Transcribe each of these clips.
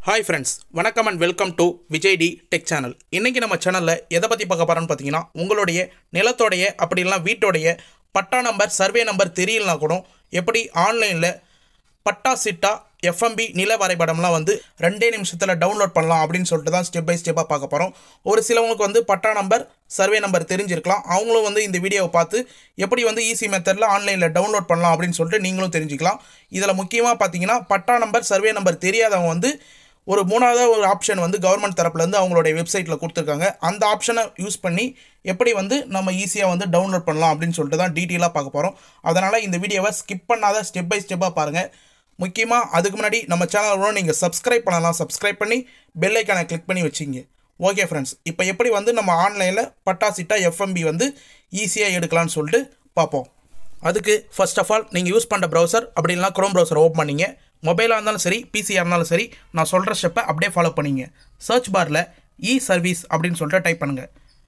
hi friends வணக்கம் and welcome to Vijay T tech channel இன்றைக்கி நம்ம சேனலில் எதை பற்றி பார்க்க போகிறோம்னு பார்த்தீங்கன்னா உங்களுடைய நிலத்தோடைய அப்படி இல்லைனா வீட்டோடைய பட்டா நம்பர் சர்வே நம்பர் தெரியலனா கூட எப்படி ஆன்லைனில் பட்டா சிட்டா எஃப்எம்பி நில வரைபடம்லாம் வந்து ரெண்டே நிமிஷத்தில் டவுன்லோட் பண்ணலாம் அப்படின்னு சொல்லிட்டு தான் ஸ்டெப் பை ஸ்டெப்பாக பார்க்க போகிறோம் ஒரு சிலவங்களுக்கு வந்து பட்டா நம்பர் சர்வே நம்பர் தெரிஞ்சிருக்கலாம் அவங்களும் வந்து இந்த வீடியோவை பார்த்து எப்படி வந்து ஈஸி மெத்தடில் ஆன்லைனில் டவுன்லோட் பண்ணலாம் அப்படின்னு சொல்லிட்டு நீங்களும் தெரிஞ்சுக்கலாம் இதில் முக்கியமாக பார்த்தீங்கன்னா பட்டா நம்பர் சர்வே நம்பர் தெரியாதவங்க வந்து ஒரு மூணாவது ஒரு ஆப்ஷன் வந்து கவர்மெண்ட் தரப்புலேருந்து அவங்களுடைய வெப்சைட்டில் கொடுத்துருக்காங்க அந்த ஆப்ஷனை யூஸ் பண்ணி எப்படி வந்து நம்ம ஈஸியாக வந்து டவுன்லோட் பண்ணலாம் அப்படின்னு சொல்லிட்டு தான் டீட்டெயிலாக பார்க்க போகிறோம் அதனால் இந்த வீடியோவை ஸ்கிப் பண்ணாத ஸ்டெப் பை ஸ்டெப்பாக பாருங்கள் முக்கியமாக அதுக்கு முன்னாடி நம்ம சேனலோட நீங்கள் சப்ஸ்கிரைப் பண்ணலாம் சப்ஸ்கிரைப் பண்ணி பெல் ஐக்கானை கிளிக் பண்ணி வச்சிங்க ஓகே ஃப்ரெண்ட்ஸ் இப்போ எப்படி வந்து நம்ம ஆன்லைனில் பட்டா சிட்டா எஃப்எம்பி வந்து ஈஸியாக எடுக்கலாம்னு சொல்லிட்டு பார்ப்போம் அதுக்கு ஃபர்ஸ்ட் ஆஃப் ஆல் நீங்கள் யூஸ் பண்ணுற ப்ரௌசர் அப்படி இல்லைனா க்ரோம் ப்ரௌசர் ஓப்பன் பண்ணிங்க மொபைலாக இருந்தாலும் சரி பிசியாக இருந்தாலும் சரி நான் சொல்கிற ஸ்டெப்பை அப்படியே ஃபாலோ பண்ணிங்க சர்ச் பாரில் இ சர்வீஸ் அப்படின்னு சொல்லிட்டு டைப் பண்ணுங்கள்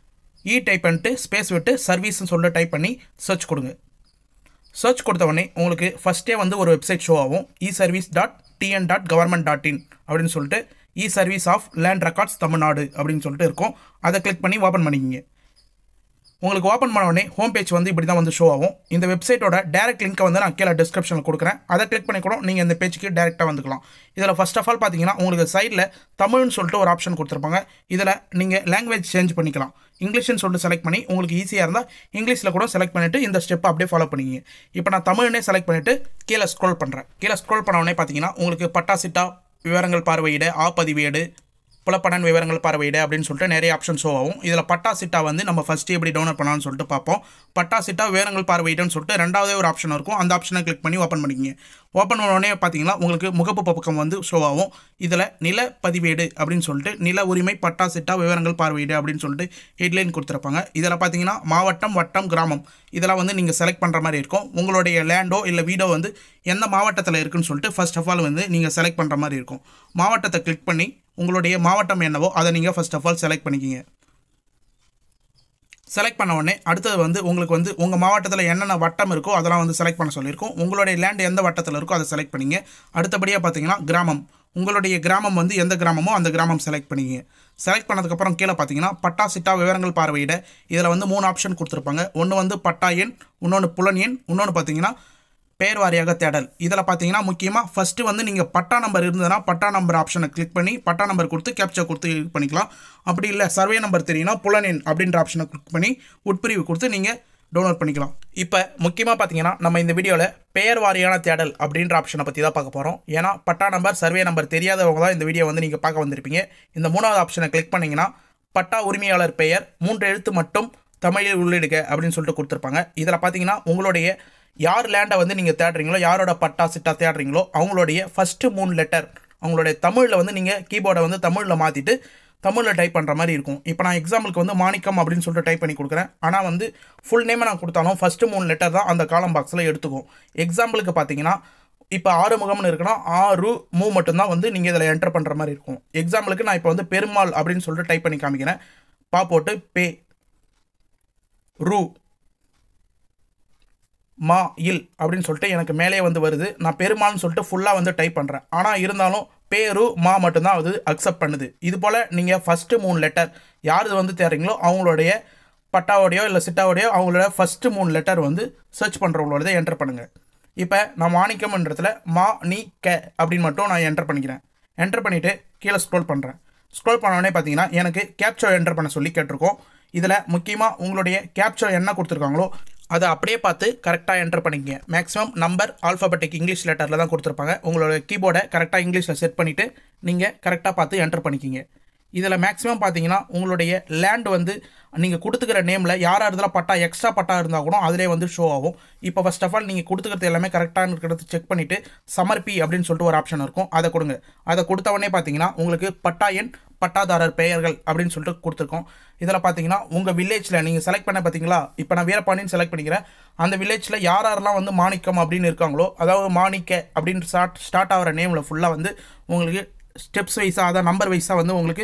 இ டைப் பண்ணிட்டு ஸ்பேஸ் விட்டு சர்வீஸ்னு சொல்லிட்டு டைப் பண்ணி சர்ச் கொடுங்க சர்ச் கொடுத்த உடனே உங்களுக்கு ஃபஸ்ட்டே வந்து ஒரு வெப்சைட் ஷோ ஆகும் e service dot TN dot government dot in அப்படின்னு சொல்லிட்டு e service of land records Tamil Nadu அப்படின்னு சொல்லிட்டு இருக்கும் அதை கிளிக் பண்ணி ஓப்பன் பண்ணிக்கிங்க உங்களுக்கு ஓப்பன் பண்ண உடனே ஹோம் பேஜ் வந்து இப்படி தான் வந்து ஷோ ஆகும் இந்த வெப்சைட்டோட டேரக்ட் லிங்க்கை வந்து நான் கீழே டிஸ்கிரிப்ஷனில் கொடுக்குறேன் அதை கிளிக் பண்ணி கூட நீங்கள் இந்த பேஜுக்கு டேரெக்டாக வந்துக்கலாம் இதில் ஃபர்ஸ்ட் ஆஃப் ஆல் பார்த்தீங்கன்னா உங்களுக்கு சைடில் தமிழ்னு சொல்லிட்டு ஒரு ஆப்ஷன் கொடுத்துருப்பாங்க இதில் நீங்கள் லாங்குவேஜ் சேஞ்ச் பண்ணிக்கலாம் இங்கிலீஷ்னு சொல்லிட்டு செலக்ட் பண்ணி உங்களுக்கு ஈஸியாக இருந்தால் இங்கிலீஷில் கூட செலக்ட் பண்ணிவிட்டு இந்த ஸ்டெப்பை அப்படியே ஃபாலோ பண்ணிக்கிங்க இப்போ நான் தமிழ்னே செலக்ட் பண்ணிவிட்டு கீழே ஸ்க்ரோல் பண்ணுறேன் கீழே ஸ்க்ரோல் பண்ண உடனே பார்த்தீங்கன்னா உங்களுக்கு பட்டா சிட்டா விவரங்கள் பார்வையிட ஆ பதிவேடு புலப்படன் விவரங்கள் பார்வையிட அப்படின்னு சொல்லிட்டு நிறைய ஆப்ஷன் ஷோ ஆகும் இதில் பட்டா சிட்டா வந்து நம்ம ஃபஸ்ட்டு எப்படி டவுன்லோட் பண்ணலாம்னு சொல்லிட்டு பார்ப்போம் பட்டா சிட்டா விவரங்கள் பார்வையிடன்னு சொல்லிட்டு ரெண்டாவதே ஒரு ஆப்ஷன் இருக்கும் அந்த ஆப்ஷனை கிளிக் பண்ணி ஓப்பன் பண்ணிக்கிங்க ஓப்பன் பண்ண உடனே பார்த்தீங்கன்னா உங்களுக்கு முகப்பு பக்கம் வந்து ஷோ ஆகும் இதில் நில பதிவேடு அப்படின்னு சொல்லிட்டு நில உரிமை பட்டா சிட்டா விவரங்கள் பார்வையிடு அப்படின்னு சொல்லிட்டு ஹெட்லைன் கொடுத்துருப்பாங்க இதில் பார்த்தீங்கன்னா மாவட்டம் வட்டம் கிராமம் இதெல்லாம் வந்து நீங்கள் செலக்ட் பண்ணுற மாதிரி இருக்கும் உங்களுடைய லேண்டோ இல்லை வீடோ வந்து எந்த மாவட்டத்தில் இருக்குன்னு சொல்லிட்டு ஃபர்ஸ்ட் ஆஃப் ஆல் வந்து நீங்கள் செலக்ட் பண்ணுற மாதிரி இருக்கும் மாவட்டத்தை கிளிக் பண்ணி உங்களுடைய மாவட்டம் என்னவோ அதை நீங்கள் ஃபர்ஸ்ட் ஆஃப் ஆல் செலக்ட் பண்ணிக்கிங்க செலக்ட் பண்ண உடனே அடுத்தது வந்து உங்களுக்கு வந்து உங்கள் மாவட்டத்தில் என்னென்ன வட்டம் இருக்கோ அதெல்லாம் வந்து செலக்ட் பண்ண சொல்லியிருக்கோம் உங்களுடைய லேண்ட் எந்த வட்டத்தில் இருக்கோ அதை செலக்ட் பண்ணிங்க அடுத்தபடியாக பார்த்தீங்கன்னா கிராமம் உங்களுடைய கிராமம் வந்து எந்த கிராமமோ அந்த கிராமம் செலக்ட் பண்ணிங்க செலக்ட் பண்ணதுக்கப்புறம் கீழே பார்த்தீங்கன்னா பட்டா சிட்டா விவரங்கள் பார்வையிட இதில் வந்து மூணு ஆப்ஷன் கொடுத்துருப்பாங்க ஒன்று வந்து பட்டா எண் இன்னொன்று புலன் எண் இன்னொன்று பார்த்தீங்கன்னா பேர் வாரியாக தேடல் இதில் பார்த்தீங்கன்னா முக்கியமாக ஃபஸ்ட்டு வந்து நீங்கள் பட்டா நம்பர் இருந்ததுன்னா பட்டா நம்பர் ஆப்ஷனை கிளிக் பண்ணி பட்டா நம்பர் கொடுத்து கேப்சர் கொடுத்து இது பண்ணிக்கலாம் அப்படி இல்லை சர்வே நம்பர் தெரியும்னா புலனெண் அப்படின்ற ஆப்ஷனை கிளிக் பண்ணி உட்பிரிவு கொடுத்து நீங்கள் டவுன்லோட் பண்ணிக்கலாம் இப்போ முக்கியமாக பார்த்தீங்கன்னா நம்ம இந்த வீடியோவில் பெயர் வாரியான தேடல் அப்படின்ற ஆப்ஷனை பற்றி தான் பார்க்க போகிறோம் ஏன்னா பட்டா நம்பர் சர்வே நம்பர் தெரியாதவங்க தான் இந்த வீடியோ வந்து நீங்கள் பார்க்க வந்திருப்பீங்க இந்த மூணாவது ஆப்ஷனை கிளிக் பண்ணிங்கன்னா பட்டா உரிமையாளர் பெயர் மூன்று எழுத்து மட்டும் தமிழில் உள்ளிடுக அப்படின்னு சொல்லிட்டு கொடுத்துருப்பாங்க இதில் பார்த்தீங்கன்னா உங்களுடைய யார் லேண்டை வந்து நீங்கள் தேடுறீங்களோ யாரோட பட்டா சிட்டா தேடுறீங்களோ அவங்களுடைய ஃபஸ்ட்டு மூணு லெட்டர் அவங்களுடைய தமிழில் வந்து நீங்கள் கீபோர்டை வந்து தமிழில் மாற்றிட்டு தமிழில் டைப் பண்ணுற மாதிரி இருக்கும் இப்போ நான் எக்ஸாம்பிளுக்கு வந்து மாணிக்கம் அப்படின்னு சொல்லிட்டு டைப் பண்ணி கொடுக்குறேன் ஆனால் வந்து ஃபுல் நேமை நான் கொடுத்தாலும் ஃபஸ்ட்டு மூணு லெட்டர் தான் அந்த காலம் பாக்ஸில் எடுத்துக்கும் எக்ஸாம்பிளுக்கு பார்த்தீங்கன்னா இப்போ ஆறு முகம்னு இருக்குன்னா ஆறு மூ மட்டும்தான் வந்து நீங்கள் இதில் என்டர் பண்ணுற மாதிரி இருக்கும் எக்ஸாம்பிளுக்கு நான் இப்போ வந்து பெருமாள் அப்படின்னு சொல்லிட்டு டைப் பண்ணி காமிக்கிறேன் பா போட்டு பே ரூ மா இல் அப்படின்னு சொல்லிட்டு எனக்கு மேலே வந்து வருது நான் பெருமாள்னு சொல்லிட்டு ஃபுல்லாக வந்து டைப் பண்ணுறேன் ஆனால் இருந்தாலும் பேரு மா மட்டும்தான் அது அக்செப்ட் பண்ணுது இது போல் நீங்கள் ஃபஸ்ட்டு மூணு லெட்டர் யார் வந்து தேடுறீங்களோ அவங்களுடைய பட்டாவோடையோ இல்லை சிட்டாவோடையோ அவங்களோட ஃபஸ்ட்டு மூணு லெட்டர் வந்து சர்ச் பண்ணுறவங்களோட என்டர் பண்ணுங்கள் இப்போ நான் மாணிக்கம்ன்றதுல மா நீ க அப்படின்னு மட்டும் நான் என்டர் பண்ணிக்கிறேன் என்டர் பண்ணிவிட்டு கீழே ஸ்க்ரோல் பண்ணுறேன் ஸ்க்ரோல் பண்ணோடனே பார்த்தீங்கன்னா எனக்கு கேப்சர் என்டர் பண்ண சொல்லி கேட்டிருக்கோம் இதில் முக்கியமாக உங்களுடைய கேப்சர் என்ன கொடுத்துருக்காங்களோ அதை அப்படியே பார்த்து கரெக்டாக என்டர் பண்ணிக்கங்க மேக்ஸிமம் நம்பர் ஆல்ஃபபெட்டிக் இங்கிலீஷ் லெட்டரில் தான் கொடுத்துருப்பாங்க உங்களோட கீபோர்டை கரெக்டாக இங்கிலீஷில் செட் பண்ணிவிட்டு நீங்கள் கரெக்டாக பார்த்து என்டர் பண்ணிக்கிங்க இதில் மேக்ஸிமம் பார்த்தீங்கன்னா உங்களுடைய லேண்ட் வந்து நீங்கள் கொடுத்துக்கிற நேமில் யார் யார் பட்டா எக்ஸ்ட்ரா பட்டா இருந்தால் கூட அதிலே வந்து ஷோ ஆகும் இப்போ ஃபர்ஸ்ட் ஆஃப் ஆல் நீங்கள் கொடுத்துக்கிறது எல்லாமே கரெக்டாக இருக்கிறது செக் பண்ணிவிட்டு சமர்ப்பி அப்படின்னு சொல்லிட்டு ஒரு ஆப்ஷன் இருக்கும் அதை கொடுங்க அதை கொடுத்த உடனே பார்த்தீங்கன்னா உங்களுக்கு பட்டா எண் பட்டாதாரர் பெயர்கள் அப்படின்னு சொல்லிட்டு கொடுத்துருக்கோம் இதில் பார்த்தீங்கன்னா உங்கள் வில்லேஜில் நீங்கள் செலக்ட் பண்ண பார்த்தீங்களா இப்போ நான் வீரபாண்டின்னு செலக்ட் பண்ணிக்கிறேன் அந்த வில்லேஜில் யார் யாரெல்லாம் வந்து மாணிக்கம் அப்படின்னு இருக்காங்களோ அதாவது மாணிக்க அப்படின்னு ஸ்டார்ட் ஸ்டார்ட் ஆகிற நேமில் ஃபுல்லாக வந்து உங்களுக்கு ஸ்டெப்ஸ் வைஸாக அதான் நம்பர் வைஸாக வந்து உங்களுக்கு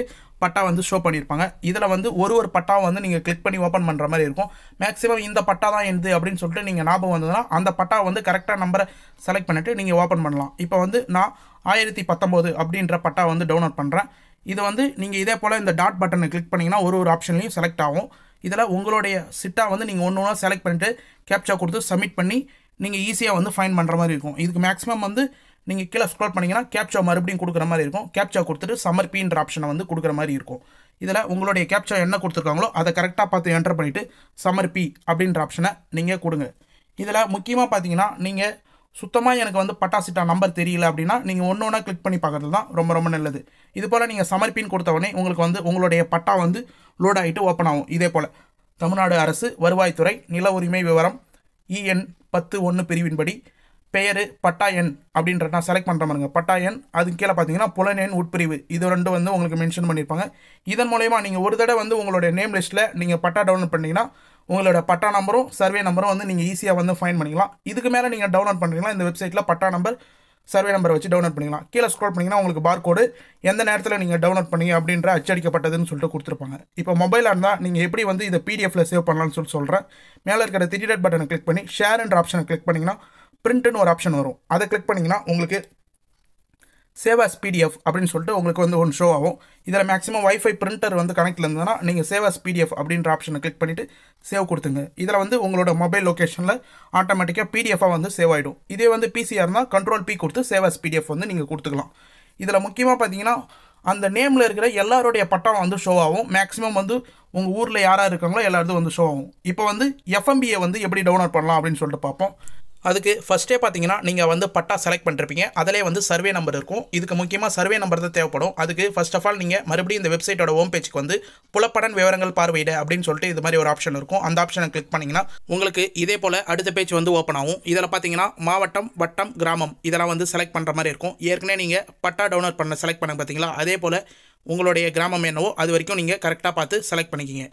பட்டா வந்து ஷோ பண்ணியிருப்பாங்க இதில் வந்து ஒரு ஒரு பட்டாவை வந்து நீங்கள் கிளிக் பண்ணி ஓப்பன் பண்ணுற மாதிரி இருக்கும் மேக்ஸிமம் இந்த பட்டா தான் எது அப்படின்னு சொல்லிட்டு நீங்கள் ஞாபகம் வந்ததுன்னா அந்த பட்டா வந்து கரெக்டாக நம்பரை செலக்ட் பண்ணிவிட்டு நீங்கள் ஓப்பன் பண்ணலாம் இப்போ வந்து நான் ஆயிரத்தி பத்தொம்போது அப்படின்ற பட்டா வந்து டவுன்லோட் பண்ணுறேன் இது வந்து நீங்கள் இதே போல் இந்த டாட் பட்டனை கிளிக் பண்ணிங்கன்னா ஒரு ஒரு ஆப்ஷன்லையும் செலக்ட் ஆகும் இதில் உங்களுடைய சிட்டா வந்து நீங்கள் ஒன்று ஒன்றா செலக்ட் பண்ணிட்டு கேப்சா கொடுத்து சப்மிட் பண்ணி நீங்கள் ஈஸியாக வந்து ஃபைன் பண்ணுற மாதிரி இருக்கும் இதுக்கு மேக்ஸிமம் வந்து நீங்கள் கீழே ஸ்க்ரோல் பண்ணிங்கன்னா கேப்சா மறுபடியும் கொடுக்குற மாதிரி இருக்கும் கேப்சா கொடுத்துட்டு சமர்ப்பின்ற ஆப்ஷனை வந்து கொடுக்குற மாதிரி இருக்கும் இதில் உங்களுடைய கேப்சா என்ன கொடுத்துருக்காங்களோ அதை கரெக்டாக பார்த்து என்டர் பண்ணிவிட்டு சமர்ப்பி அப்படின்ற ஆப்ஷனை நீங்கள் கொடுங்க இதில் முக்கியமாக பார்த்தீங்கன்னா நீங்கள் சுத்தமாக எனக்கு வந்து பட்டா சிட்டா நம்பர் தெரியல அப்படின்னா நீங்கள் ஒன்று ஒன்றா கிளிக் பண்ணி பார்க்குறது தான் ரொம்ப ரொம்ப நல்லது இது போல் நீங்கள் சமர்ப்பின்னு கொடுத்த உடனே உங்களுக்கு வந்து உங்களுடைய பட்டா வந்து லோட் ஆகிட்டு ஓப்பன் ஆகும் இதே போல் தமிழ்நாடு அரசு வருவாய்த்துறை நில உரிமை விவரம் இஎன் பத்து ஒன்று பிரிவின்படி பெயர் பட்டா எண் அப்படின்ற நான் செலக்ட் பண்ணுற மாதிரிங்க பட்டா எண் அதுக்கு கீழே பார்த்தீங்கன்னா புலன் எண் உட்பிரிவு இது ரெண்டு வந்து உங்களுக்கு மென்ஷன் பண்ணியிருப்பாங்க இதன் மூலயமா நீங்கள் ஒரு தடவை வந்து உங்களுடைய நேம் லிஸ்ட்டில் நீங்கள் பட்டா டவுன்லோட் பண்ணீங்கன்னா உங்களோட பட்டா நம்பரும் சர்வே நம்பரும் வந்து நீங்கள் ஈஸியாக வந்து ஃபைன் பண்ணிக்கலாம் இதுக்கு மேலே நீங்கள் டவுன்லோட் பண்ணுறீங்களா இந்த வெப்சைட்டில் பட்டா நம்பர் சர்வே நம்பரை வச்சு டவுன்லோட் பண்ணிக்கலாம் கீழே ஸ்க்ரோல் பண்ணிங்கன்னா உங்களுக்கு பார் கோடு எந்த நேரத்தில் நீங்கள் டவுன்லோட் பண்ணீங்க அப்படின்ற அச்சடிக்கப்பட்டதுன்னு சொல்லிட்டு கொடுத்துருப்பாங்க இப்போ மொபைலாக இருந்தால் நீங்கள் எப்படி வந்து இதை பிடிஎஃப்ல சேவ் பண்ணலாம்னு சொல்லி சொல்கிறேன் மேலே இருக்கிற திடீர் பட்டனை கிளிக் பண்ணி ஷேர்ன்ற ஆப்ஷனை கிளிக் பண்ணிங்கன்னா பிரிண்ட்னு ஒரு ஆப்ஷன் வரும் அதை கிளிக் பண்ணிங்கன்னா உங்களுக்கு சேவ் as பிடிஎஃப் அப்படின்னு சொல்லிட்டு உங்களுக்கு வந்து ஒன்று ஷோ ஆகும் இதில் மேக்ஸிமம் வைஃபை பிரிண்டர் வந்து கனெக்டில் இருந்ததுன்னா நீங்கள் சேவ் as பிடிஎஃப் அப்படின்ற ஆப்ஷனை கிளிக் பண்ணிவிட்டு சேவ் கொடுத்துங்க இதில் வந்து உங்களோட மொபைல் லொக்கேஷனில் ஆட்டோமேட்டிக்காக பிடிஎஃபாக வந்து சேவ் ஆகிடும் இதே வந்து பிசிஆர் இருந்தால் கண்ட்ரோல் பி கொடுத்து சேவ் as பிடிஎஃப் வந்து நீங்கள் கொடுத்துக்கலாம் இதில் முக்கியமாக பார்த்தீங்கன்னா அந்த நேமில் இருக்கிற எல்லாருடைய பட்டம் வந்து ஷோ ஆகும் மேக்ஸிமம் வந்து உங்கள் ஊரில் யாராக இருக்காங்களோ எல்லாருக்கும் வந்து ஷோ ஆகும் இப்போ வந்து எஃப்எம்பியை வந்து எப்படி டவுன்லோட் பண்ணலாம் அப்படின்னு சொல்லிட்டு பார்ப்போம் அதுக்கு ஃபஸ்ட்டே பார்த்தீங்கன்னா நீங்கள் வந்து பட்டா செலக்ட் பண்ணிருப்பீங்க அதிலே வந்து சர்வே நம்பர் இருக்கும் இதுக்கு முக்கியமாக சர்வே நம்பர் தான் தேவைப்படும் அதுக்கு ஃபர்ஸ்ட் ஆஃப் ஆல் நீங்கள் மறுபடியும் இந்த வெப்சைட்டோட ஹோம் பேஜ்க்கு வந்து புலப்படன் விவரங்கள் பார்வையிட அப்படின்னு சொல்லிட்டு இது மாதிரி ஒரு ஆப்ஷன் இருக்கும் அந்த ஆப்ஷனை கிளிக் பண்ணிங்கன்னா உங்களுக்கு இதே போல் அடுத்த பேஜ் வந்து ஓப்பன் ஆகும் இதில் பார்த்தீங்கன்னா மாவட்டம் வட்டம் கிராமம் இதெல்லாம் வந்து செலக்ட் பண்ணுற மாதிரி இருக்கும் ஏற்கனவே நீங்கள் பட்டா டவுன்லோட் பண்ண செலக்ட் பண்ண பார்த்தீங்களா அதே போல் உங்களுடைய கிராமம் என்னவோ அது வரைக்கும் நீங்கள் கரெக்டாக பார்த்து செலக்ட் பண்ணிக்கிங்க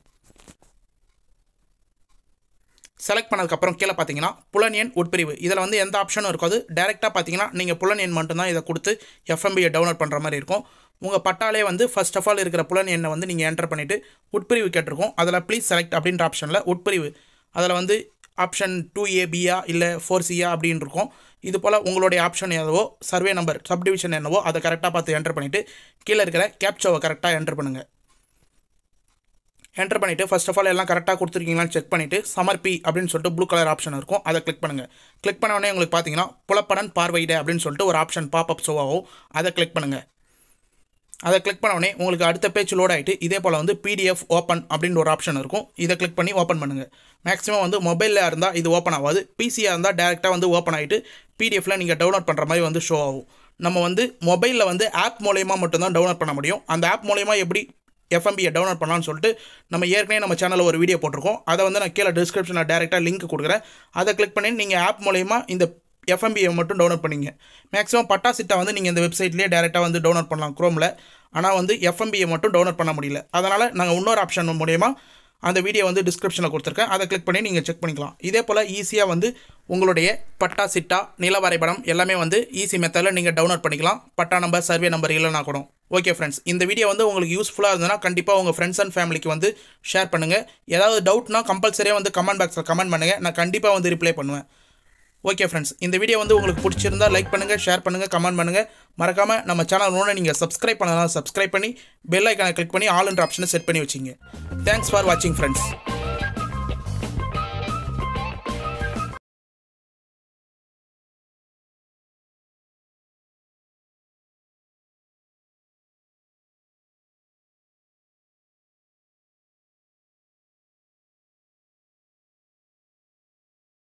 செலக்ட் பண்ணதுக்கப்புறம் கீழே பார்த்தீங்கன்னா புலன் எண் உட்பிரிவு இதில் வந்து எந்த ஆப்ஷனும் இருக்காது டேரெக்டாக பார்த்தீங்கன்னா நீங்கள் புலன் எண் மட்டும்தான் இதை கொடுத்து எஃப்எம்பியை டவுன்லோட் பண்ணுற மாதிரி இருக்கும் உங்கள் பட்டாலே வந்து ஃபர்ஸ்ட் ஆஃப் ஆல் இருக்கிற புலன் எண்ணை வந்து நீங்கள் என்டர் பண்ணிவிட்டு உட்பிரிவு கேட்டிருக்கோம் அதில் ப்ளீஸ் செலக்ட் அப்படின்ற ஆப்ஷனில் உட்பிரிவு அதில் வந்து ஆப்ஷன் டூ ஏ பியா இல்லை ஃபோர் சியா அப்படின்னு இருக்கும் இது போல் உங்களுடைய ஆப்ஷன் என்னவோ சர்வே நம்பர் சப்டிவிஷன் என்னவோ அதை கரெக்டாக பார்த்து என்டர் பண்ணிவிட்டு கீழே இருக்கிற கேப்சோவை கரெக்டாக என்டர் பண்ணுங்கள் என்டர் பண்ணிவிட்டு ஃபர்ஸ்ட் ஆஃப் ஆல் எல்லாம் கரெக்டாக கொடுத்துருக்கீங்களான்னு செக் பண்ணிவிட்டு சமர்ப்பி அப்படின்னு சொல்லிட்டு ப்ளூ கலர் ஆப்ஷன் இருக்கும் அதை கிளிக் பண்ணுங்கள் கிளிக் பண்ண உடனே உங்களுக்கு பார்த்தீங்கன்னா புலப்படன் பார்வையிட அப்படின்னு சொல்லிட்டு ஒரு ஆப்ஷன் பாப்அப் ஷோ ஆகும் அதை கிளிக் பண்ணுங்கள் அதை கிளிக் பண்ண உடனே உங்களுக்கு அடுத்த பேஜ் லோட் ஆகிட்டு இதே போல் வந்து பிடிஎஃப் ஓப்பன் அப்படின்னு ஒரு ஆப்ஷன் இருக்கும் இதை கிளிக் பண்ணி ஓப்பன் பண்ணுங்கள் மேக்ஸிமம் வந்து மொபைலில் இருந்தால் இது ஓப்பன் ஆகாது பிசியாக இருந்தால் டேரெக்டாக வந்து ஓப்பன் ஆகிட்டு பிடிஎஃப்ல நீங்கள் டவுன்லோட் பண்ணுற மாதிரி வந்து ஷோ ஆகும் நம்ம வந்து மொபைலில் வந்து ஆப் மூலயமா மட்டும்தான் டவுன்லோட் பண்ண முடியும் அந்த ஆப் மூலயமா எப்படி எஃப்எம்பியை டவுன்லோட் பண்ணலாம்னு சொல்லிட்டு நம்ம ஏற்கனவே நம்ம சேனலில் ஒரு வீடியோ போட்டிருக்கோம் அதை வந்து நான் கீழே டிஸ்கிரிப்ஷனில் டேரெக்டாக லிங்க் கொடுக்குறேன் அதை கிளிக் பண்ணி நீங்கள் ஆப் மூலயமா இந்த எஃப்எம்பியை மட்டும் டவுன்லோட் பண்ணிங்க மேக்ஸிமம் பட்டா சிட்டா வந்து நீங்கள் இந்த வெப்சைட்லேயே டேரெக்டாக வந்து டவுன்லோட் பண்ணலாம் குரோமில் ஆனால் வந்து எஃப்எம்பியை மட்டும் டவுன்லோட் பண்ண முடியல அதனால் நாங்கள் இன்னொரு ஆப்ஷன் மூலயமா அந்த வீடியோ வந்து டிஸ்கிரிப்ஷனில் கொடுத்துருக்கேன் அதை கிளிக் பண்ணி நீங்கள் செக் பண்ணிக்கலாம் இதே போல் ஈஸியாக வந்து உங்களுடைய பட்டா சிட்டா நில வரைபடம் எல்லாமே வந்து ஈஸி மெத்தடில் நீங்கள் டவுன்லோட் பண்ணிக்கலாம் பட்டா நம்பர் சர்வே நம்பர் இல்லைனா கூட ஓகே ஃப்ரெண்ட்ஸ் இந்த வீடியோ வந்து உங்களுக்கு யூஸ்ஃபுல்லாக இருந்ததுன்னா கண்டிப்பாக உங்கள் ஃப்ரெண்ட்ஸ் அண்ட் ஃபேமிலிக்கு வந்து ஷேர் பண்ணுங்கள் ஏதாவது டவுட்னா கம்பல்சரியாக வந்து கமெண்ட் பாக்ஸில் கமெண்ட் பண்ணுங்கள் நான் கண்டிப்பாக வந்து ரிப்ளை பண்ணுவேன் ஓகே ஃப்ரெண்ட்ஸ் இந்த வீடியோ வந்து உங்களுக்கு பிடிச்சிருந்தா லைக் பண்ணுங்கள் ஷேர் பண்ணுங்கள் கமெண்ட் பண்ணுங்கள் மறக்காமல் நம்ம சேனல் ஒன்று நீங்கள் சப்ஸ்கிரைப் பண்ணலாம் சப்ஸ்கிரைப் பண்ணி பெல் ஐக்கானை கிளிக் பண்ணி ஆல் என்ற ஆப்ஷனை செட் பண்ணி வச்சிங்க தேங்க்ஸ் ஃபார் வாட்சிங் ஃப்ரெண்ட்ஸ்